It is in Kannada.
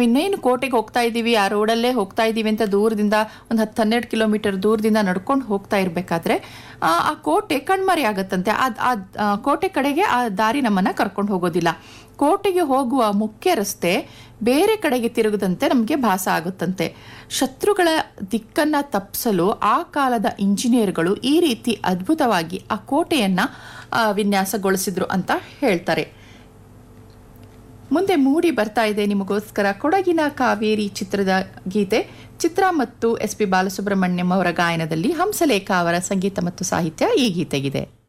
ಇನ್ನೇನು ಕೋಟೆಗೆ ಹೋಗ್ತಾ ಇದ್ದೀವಿ ಆ ರೋಡಲ್ಲೇ ಹೋಗ್ತಾ ಇದ್ದೀವಿ ಅಂತ ದೂರದಿಂದ ಒಂದು ಹತ್ತು ಹನ್ನೆರಡು ಕಿಲೋಮೀಟರ್ ದೂರದಿಂದ ನಡ್ಕೊಂಡು ಹೋಗ್ತಾ ಇರಬೇಕಾದ್ರೆ ಆ ಕೋಟೆ ಕಣ್ಮರೆ ಆಗತ್ತಂತೆ ಆ- ಆ ಆ ಕೋಟೆ ಕಡೆಗೆ ಆ ದಾರಿ ನಮ್ಮನ್ನ ಕರ್ಕೊಂಡು ಹೋಗೋದಿಲ್ಲ ಕೋಟೆಗೆ ಹೋಗುವ ಮುಖ್ಯ ರಸ್ತೆ ಬೇರೆ ಕಡೆಗೆ ತಿರುಗದಂತೆ ನಮಗೆ ಭಾಸ ಆಗುತ್ತಂತೆ ಶತ್ರುಗಳ ದಿಕ್ಕನ್ನ ತಪ್ಪಿಸಲು ಆ ಕಾಲದ ಇಂಜಿನಿಯರ್ಗಳು ಈ ರೀತಿ ಅದ್ಭುತವಾಗಿ ಆ ಕೋಟೆಯನ್ನ ಆ, ವಿನ್ಯಾಸಗೊಳಿಸಿದ್ರು ಅಂತ ಹೇಳ್ತಾರೆ ಮುಂದೆ ಮೂಡಿ ಬರ್ತಾ ಇದೆ ನಿಮಗೋಸ್ಕರ ಕೊಡಗಿನ ಕಾವೇರಿ ಚಿತ್ರದ ಗೀತೆ ಚಿತ್ರ ಮತ್ತು ಎಸ್ ಪಿ ಬಾಲಸುಬ್ರಹ್ಮಣ್ಯಂ ಅವರ ಗಾಯನದಲ್ಲಿ ಹಂಸಲೇಖ ಅವರ ಸಂಗೀತ ಮತ್ತು ಸಾಹಿತ್ಯ ಈ ಗೀತೆಗಿದೆ